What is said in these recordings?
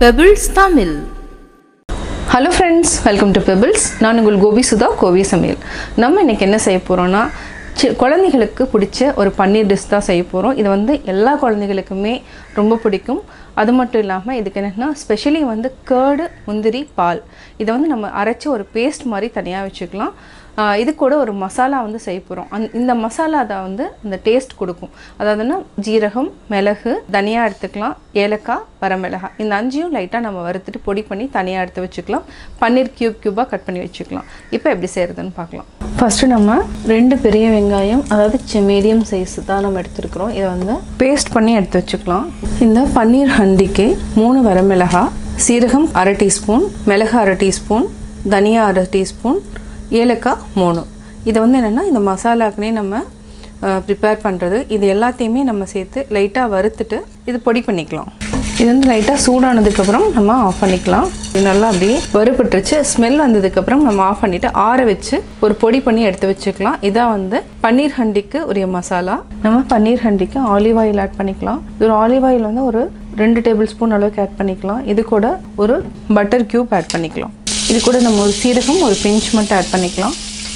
pebbles Tamil hello friends welcome to Pebbles நான் உங்கள் கோபி சுதா கோவி சமையல் நம்ம இன்னைக்கு என்ன செய்ய போகிறோன்னா சி குழந்தைகளுக்கு பிடிச்ச ஒரு பன்னீர் டிஷ் தான் செய்ய போகிறோம் இது வந்து எல்லா குழந்தைகளுக்குமே ரொம்ப பிடிக்கும் அது மட்டும் இல்லாமல் இதுக்கு என்னென்னா ஸ்பெஷலி வந்து கேர்டு முந்திரி பால் இதை வந்து நம்ம அரைச்சி ஒரு பேஸ்ட் மாதிரி தனியாக வச்சுக்கலாம் ஆஹ் இது கூட ஒரு மசாலா வந்து செய்ய போகிறோம் அந் இந்த மசாலா தான் வந்து அந்த டேஸ்ட் கொடுக்கும் அதாவதுன்னா ஜீரகம் மிளகு தனியாக எடுத்துக்கலாம் ஏலக்காய் வரமிளகாய் இந்த அஞ்சையும் லைட்டாக நம்ம வறுத்துட்டு பொடி பண்ணி தனியாக எடுத்து வச்சுக்கலாம் பன்னீர் க்யூப் க்யூபாக கட் பண்ணி வச்சுக்கலாம் இப்போ எப்படி செய்கிறதுன்னு பார்க்கலாம் ஃபஸ்ட்டு நம்ம ரெண்டு பெரிய வெங்காயம் அதாவது மீடியம் சைஸ் தான் நம்ம எடுத்துருக்குறோம் இதை வந்து பேஸ்ட் பண்ணி எடுத்து வச்சுக்கலாம் இந்த பன்னீர் ஹண்டிக்கு மூணு வரமிளகாய் சீரகம் அரை டீஸ்பூன் மிளகு அரை டீஸ்பூன் தனியா அரை டீஸ்பூன் ஏலக்காய் மூணு இதை வந்து என்னென்னா இந்த மசாலாக்குனே நம்ம ப்ரிப்பேர் பண்ணுறது இது எல்லாத்தையுமே நம்ம சேர்த்து லைட்டாக வறுத்துட்டு இது பொடி பண்ணிக்கலாம் இது வந்து லைட்டாக சூடானதுக்கப்புறம் நம்ம ஆஃப் பண்ணிக்கலாம் இது நல்லா அப்படியே வறுபட்டுருச்சு ஸ்மெல் வந்ததுக்கப்புறம் நம்ம ஆஃப் பண்ணிவிட்டு ஆற வச்சு ஒரு பொடி பண்ணி எடுத்து வச்சுக்கலாம் இதான் வந்து பன்னீர் ஹண்டிக்கு உரிய மசாலா நம்ம பன்னீர் ஹண்டிக்கு ஆலிவ் ஆயில் ஆட் பண்ணிக்கலாம் ஒரு ஆலிவ் ஆயில் வந்து ஒரு ரெண்டு டேபிள் ஸ்பூன் அளவுக்கு ஆட் பண்ணிக்கலாம் இது கூட ஒரு பட்டர் க்யூப் ஆட் பண்ணிக்கலாம் இது கூட நம்ம ஒரு சீரகம் ஒரு பிஞ்ச் மட்டும் ஆட் பண்ணிக்கலாம்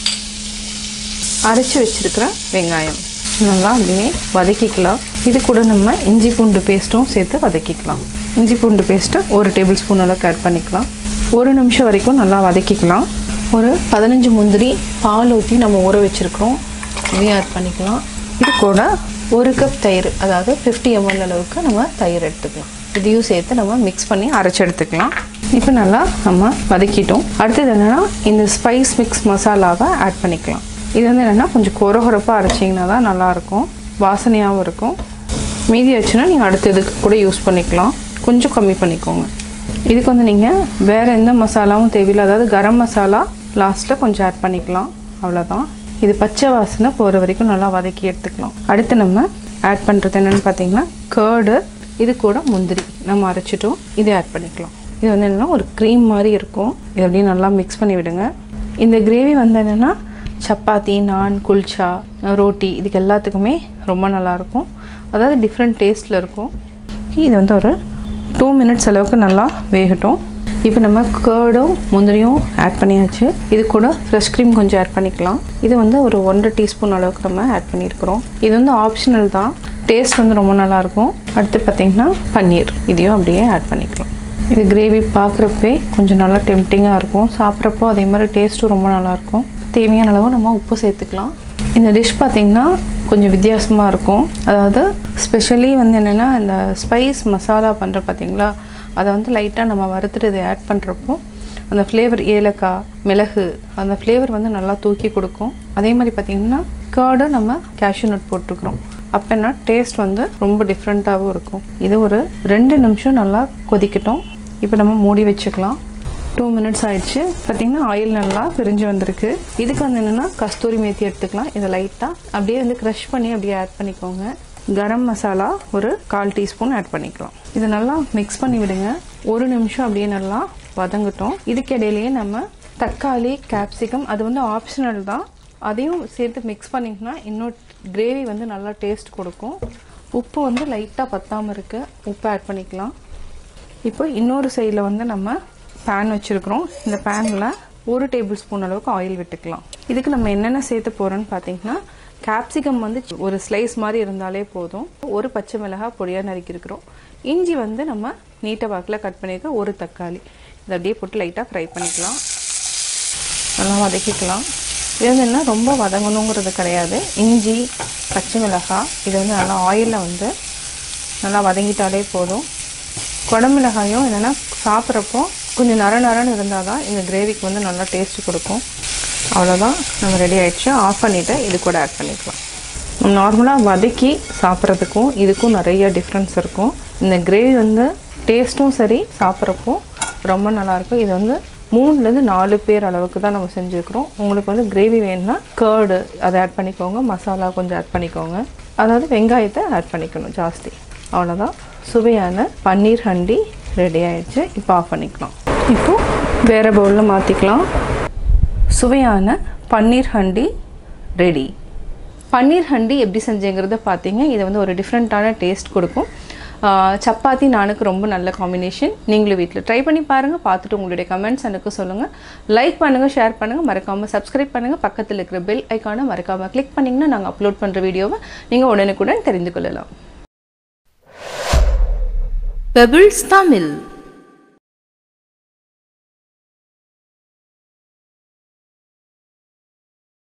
அரைச்சி வச்சிருக்கிற வெங்காயம் நல்லா அப்படியே வதக்கிக்கலாம் இது கூட நம்ம இஞ்சி பூண்டு பேஸ்ட்டும் சேர்த்து வதக்கிக்கலாம் இஞ்சி பூண்டு பேஸ்ட்டு ஒரு டேபிள் ஸ்பூன் அளவுக்கு ஆட் பண்ணிக்கலாம் ஒரு நிமிஷம் வரைக்கும் நல்லா வதக்கிக்கலாம் ஒரு பதினஞ்சு முந்திரி பால் ஊற்றி நம்ம ஊற வச்சுருக்கிறோம் இதையும் ஆட் பண்ணிக்கலாம் இது கூட ஒரு கப் தயிர் அதாவது ஃபிஃப்டி எம்எல் அளவுக்கு நம்ம தயிர் எடுத்துக்கலாம் இதையும் சேர்த்து நம்ம மிக்ஸ் பண்ணி அரைச்சி எடுத்துக்கலாம் இப்போ நல்லா நம்ம வதக்கிட்டோம் அடுத்தது என்னென்னா இந்த ஸ்பைஸ் மிக்ஸ் மசாலாவை ஆட் பண்ணிக்கலாம் இது வந்து என்னென்னா கொஞ்சம் கொரகொரப்பாக அரைச்சிங்கன்னா தான் நல்லாயிருக்கும் வாசனையாகவும் இருக்கும் மீதி வச்சுன்னா நீங்கள் அடுத்த இதுக்கு கூட யூஸ் பண்ணிக்கலாம் கொஞ்சம் கம்மி பண்ணிக்கோங்க இதுக்கு வந்து நீங்கள் வேறு எந்த மசாலாவும் தேவையில்லை அதாவது கரம் மசாலா லாஸ்ட்டில் கொஞ்சம் ஆட் பண்ணிக்கலாம் அவ்வளோதான் இது பச்சை வாசனை போகிற வரைக்கும் நல்லா வதக்கி எடுத்துக்கலாம் அடுத்து நம்ம ஆட் பண்ணுறது என்னென்னு பார்த்தீங்கன்னா கேர்டு இது கூட முந்திரி நம்ம அரைச்சிட்டோம் இதை ஆட் பண்ணிக்கலாம் இது வந்து என்னென்னா ஒரு க்ரீம் மாதிரி இருக்கும் இது அப்படியே நல்லா மிக்ஸ் பண்ணி விடுங்க இந்த கிரேவி வந்து என்னென்னா சப்பாத்தி நான் குல்ச்சா ரோட்டி இதுக்கு எல்லாத்துக்குமே ரொம்ப நல்லாயிருக்கும் அதாவது டிஃப்ரெண்ட் டேஸ்ட்டில் இருக்கும் இது வந்து ஒரு டூ மினிட்ஸ் அளவுக்கு நல்லா வேகட்டும் இப்போ நம்ம கேர்டும் முந்திரியும் ஆட் பண்ணியாச்சு இது கூட ஃப்ரெஷ் க்ரீம் கொஞ்சம் ஆட் பண்ணிக்கலாம் இது வந்து ஒரு ஒன்றரை டீஸ்பூன் அளவுக்கு நம்ம ஆட் பண்ணியிருக்கிறோம் இது வந்து ஆப்ஷனல் தான் டேஸ்ட் வந்து ரொம்ப நல்லாயிருக்கும் அடுத்து பார்த்திங்கன்னா பன்னீர் இதையும் அப்படியே ஆட் பண்ணிக்கலாம் இது கிரேவி பார்க்குறப்பே கொஞ்சம் நல்லா டெம்டிங்காக இருக்கும் சாப்பிட்றப்போ அதே மாதிரி டேஸ்ட்டும் ரொம்ப நல்லாயிருக்கும் தேவையான அளவு நம்ம உப்பு சேர்த்துக்கலாம் இந்த டிஷ் பார்த்திங்கன்னா கொஞ்சம் வித்தியாசமாக இருக்கும் அதாவது ஸ்பெஷலி வந்து என்னென்னா இந்த ஸ்பைஸ் மசாலா பண்ணுற பார்த்தீங்களா அதை வந்து லைட்டாக நம்ம வறுத்துட்டு இதை ஆட் பண்ணுறப்போ அந்த ஃப்ளேவர் ஏலக்காய் மிளகு அந்த ஃப்ளேவர் வந்து நல்லா தூக்கி கொடுக்கும் அதே மாதிரி பார்த்திங்கன்னா கேர்டு நம்ம கேஷ்யூ நட் போட்டிருக்கிறோம் அப்போனா டேஸ்ட் வந்து ரொம்ப டிஃப்ரெண்ட்டாகவும் இருக்கும் இது ஒரு ரெண்டு நிமிஷம் நல்லா கொதிக்கட்டும் இப்போ நம்ம மூடி வச்சுக்கலாம் டூ மினிட்ஸ் ஆயிடுச்சு பார்த்தீங்கன்னா ஆயில் நல்லா பிரிஞ்சு வந்திருக்கு இதுக்கு வந்து என்னென்னா கஸ்தூரி மேத்தி எடுத்துக்கலாம் இதை லைட்டாக அப்படியே வந்து க்ரஷ் பண்ணி அப்படியே ஆட் பண்ணிக்கோங்க கரம் மசாலா ஒரு கால் டீஸ்பூன் ஆட் பண்ணிக்கலாம் இதை நல்லா மிக்ஸ் பண்ணி விடுங்க ஒரு நிமிஷம் அப்படியே நல்லா வதங்கட்டும் இதுக்கு இடையிலேயே நம்ம தக்காளி கேப்சிகம் அது வந்து ஆப்ஷனல் தான் அதையும் சேர்த்து மிக்ஸ் பண்ணிங்கன்னா இன்னும் கிரேவி வந்து நல்லா டேஸ்ட் கொடுக்கும் உப்பு வந்து லைட்டாக பத்தாமல் இருக்கு உப்பு ஆட் பண்ணிக்கலாம் இப்போ இன்னொரு சைடில் வந்து நம்ம பேன் வச்சுருக்குறோம் இந்த பேனில் ஒரு டேபிள் ஸ்பூன் அளவுக்கு ஆயில் விட்டுக்கலாம் இதுக்கு நம்ம என்னென்ன சேர்த்து போகிறோன்னு பார்த்தீங்கன்னா கேப்சிகம் வந்து ஒரு ஸ்லைஸ் மாதிரி இருந்தாலே போதும் ஒரு பச்சை மிளகாய் பொடியாக நறுக்கியிருக்கிறோம் இஞ்சி வந்து நம்ம நீட்ட வாக்கில் கட் பண்ணியிருக்க ஒரு தக்காளி இதை அப்படியே போட்டு லைட்டாக ஃப்ரை பண்ணிக்கலாம் நல்லா வதக்கிக்கலாம் இது வந்து என்ன ரொம்ப வதங்கணுங்கிறது கிடையாது இஞ்சி பச்சை மிளகாய் இது வந்து நல்லா ஆயிலில் வந்து நல்லா வதங்கிட்டாலே போதும் குடமிளகாயும் என்னென்னா சாப்பிட்றப்போ கொஞ்சம் நர நரன்னு இருந்தால் தான் இந்த கிரேவிக்கு வந்து நல்லா டேஸ்ட் கொடுக்கும் அவ்வளோதான் நம்ம ரெடி ஆயிடுச்சு ஆஃப் பண்ணிவிட்டு இது கூட ஆட் பண்ணிக்கலாம் நம்ம நார்மலாக வதக்கி சாப்பிட்றதுக்கும் இதுக்கும் நிறைய டிஃப்ரென்ஸ் இருக்கும் இந்த கிரேவி வந்து டேஸ்ட்டும் சரி சாப்பிட்றப்போ ரொம்ப நல்லாயிருக்கும் இது வந்து மூணுலேருந்து நாலு பேர் அளவுக்கு தான் நம்ம செஞ்சுருக்கிறோம் உங்களுக்கு வந்து கிரேவி வேணும்னா கேர்டு அதை ஆட் பண்ணிக்கோங்க மசாலா கொஞ்சம் ஆட் பண்ணிக்கோங்க அதாவது வெங்காயத்தை ஆட் பண்ணிக்கணும் ஜாஸ்தி அவ்வளோதான் சுவையான பன்னீர் ஹண்டி ரெடி ஆயிடுச்சு இப்போ ஆஃப் பண்ணிக்கலாம் இப்போது வேறு பவுலில் மாற்றிக்கலாம் சுவையான பன்னீர் ஹண்டி ரெடி பன்னீர் ஹண்டி எப்படி செஞ்சேங்கிறத பார்த்தீங்க இது வந்து ஒரு டிஃப்ரெண்ட்டான டேஸ்ட் கொடுக்கும் ஆஹ் சப்பாத்தி நானுக்கு ரொம்ப நல்ல காம்பினேஷன் நீங்களும் வீட்டில் ட்ரை பண்ணி பாருங்கள் பார்த்துட்டு உங்களுடைய கமெண்ட்ஸ் எனக்கு சொல்லுங்கள் லைக் பண்ணுங்கள் ஷேர் பண்ணுங்கள் மறக்காமல் சப்ஸ்கிரைப் பண்ணுங்கள் பக்கத்தில் இருக்கிற பெல் ஐக்கானை மறக்காமல் கிளிக் பண்ணிங்கன்னா நாங்கள் அப்லோட் பண்ணுற வீடியோவை நீங்கள் உடனுக்குடன் தெரிந்து கொள்ளலாம் பெபிள்ஸ் தமிழ்